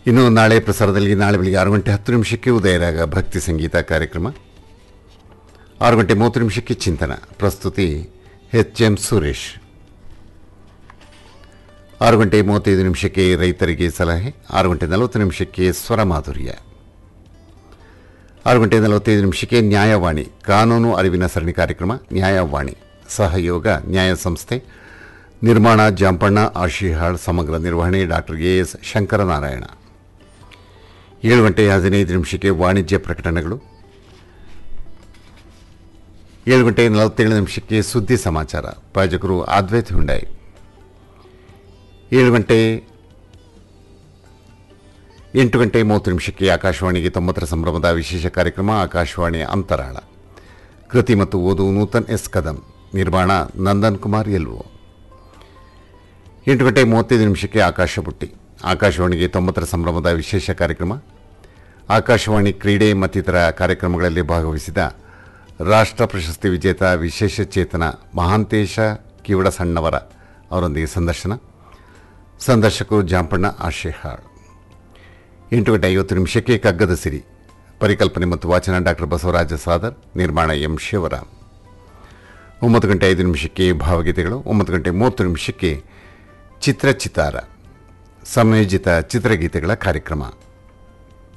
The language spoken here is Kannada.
ಇನ್ನು ನಾಳೆ ಪ್ರಸಾರದಲ್ಲಿ ನಾಳೆ ಬೆಳಿಗ್ಗೆ ಆರು ಗಂಟೆ ಹತ್ತು ನಿಮಿಷಕ್ಕೆ ಉದಯರಾಗ ಭಕ್ತಿ ಸಂಗೀತ ಕಾರ್ಯಕ್ರಮ ಆರು ಗಂಟೆ ಮೂವತ್ತು ನಿಮಿಷಕ್ಕೆ ಚಿಂತನ ಪ್ರಸ್ತುತಿ ಎಚ್ ಎಂ ಸುರೇಶ್ ಆರು ಗಂಟೆ ಮೂವತ್ತೈದು ನಿಮಿಷಕ್ಕೆ ರೈತರಿಗೆ ಸಲಹೆ ಆರು ಗಂಟೆ ನಲವತ್ತು ನಿಮಿಷಕ್ಕೆ ಸ್ವರ ಮಾಧುರ್ಯ ಆರು ಗಂಟೆ ನಲವತ್ತೈದು ನಿಮಿಷಕ್ಕೆ ನ್ಯಾಯವಾಣಿ ಕಾನೂನು ಅರಿವಿನ ಸರಣಿ ಕಾರ್ಯಕ್ರಮ ನ್ಯಾಯವಾಣಿ ಸಹಯೋಗ ನ್ಯಾಯ ಸಂಸ್ಥೆ ನಿರ್ಮಾಣ ಜಾಂಪಣ್ಣ ಆಶಿಹಾಳ್ ಸಮಗ್ರ ನಿರ್ವಹಣೆ ಡಾಕ್ಟರ್ ಎ ಎಸ್ ಶಂಕರನಾರಾಯಣ ಏಳು ಗಂಟೆ ಹದಿನೈದು ನಿಮಿಷಕ್ಕೆ ವಾಣಿಜ್ಯ ಪ್ರಕಟಣೆಗಳು ಏಳು ಗಂಟೆ ನಲವತ್ತೇಳು ನಿಮಿಷಕ್ಕೆ ಸುದ್ದಿ ಸಮಾಚಾರ ಪ್ರಾಯೋಜಕರು ಅದ್ವೈತ್ ಹುಂಡಾಯಿ ಏಳು ಗಂಟೆ ಎಂಟು ಗಂಟೆ ಮೂವತ್ತು ನಿಮಿಷಕ್ಕೆ ಆಕಾಶವಾಣಿಗೆ ತೊಂಬತ್ತರ ಸಂಭ್ರಮದ ವಿಶೇಷ ಕಾರ್ಯಕ್ರಮ ಆಕಾಶವಾಣಿ ಅಂತರಾಳ ಕೃತಿ ಮತ್ತು ಓದು ನೂತನ್ ಎಸ್ ಕದಂ ನಿರ್ಮಾಣ ನಂದನ್ ಕುಮಾರ್ ಎಲ್ವು ಎಂಟು ಗಂಟೆ ಮೂವತ್ತೈದು ನಿಮಿಷಕ್ಕೆ ಆಕಾಶ ಬುಟ್ಟಿ ಆಕಾಶವಾಣಿಗೆ ತೊಂಬತ್ತರ ಸಂಭ್ರಮದ ವಿಶೇಷ ಕಾರ್ಯಕ್ರಮ ಆಕಾಶವಾಣಿ ಕ್ರೀಡೆ ಮತ್ತಿತರ ಕಾರ್ಯಕ್ರಮಗಳಲ್ಲಿ ಭಾಗವಹಿಸಿದ ರಾಷ್ಟ್ರ ಪ್ರಶಸ್ತಿ ವಿಜೇತ ವಿಶೇಷ ಚೇತನ ಮಹಾಂತೇಶ ಕಿವಡಸಣ್ಣವರ ಅವರೊಂದಿಗೆ ಸಂದರ್ಶನ ಸಂದರ್ಶಕರು ಜಾಂಪಣ್ಣ ಆಶೇಹಾಳ್ ಎಂಟು ಗಂಟೆ ಐವತ್ತು ನಿಮಿಷಕ್ಕೆ ಕಗ್ಗದ ಸಿರಿ ಪರಿಕಲ್ಪನೆ ಮತ್ತು ವಾಚನ ಡಾಕ್ಟರ್ ಬಸವರಾಜ ಸಾದರ್ ನಿರ್ಮಾಣ ಎಂ ಶಿವರಾಮ್ ಒಂಬತ್ತು ಗಂಟೆ ಐದು ನಿಮಿಷಕ್ಕೆ ಭಾವಗೀತೆಗಳು ಒಂಬತ್ತು ಗಂಟೆ ಮೂವತ್ತು ನಿಮಿಷಕ್ಕೆ ಚಿತ್ರಚಿತಾರ ಸಂಯೋಜಿತ ಚಿತ್ರಗೀತೆಗಳ ಕಾರ್ಯಕ್ರಮ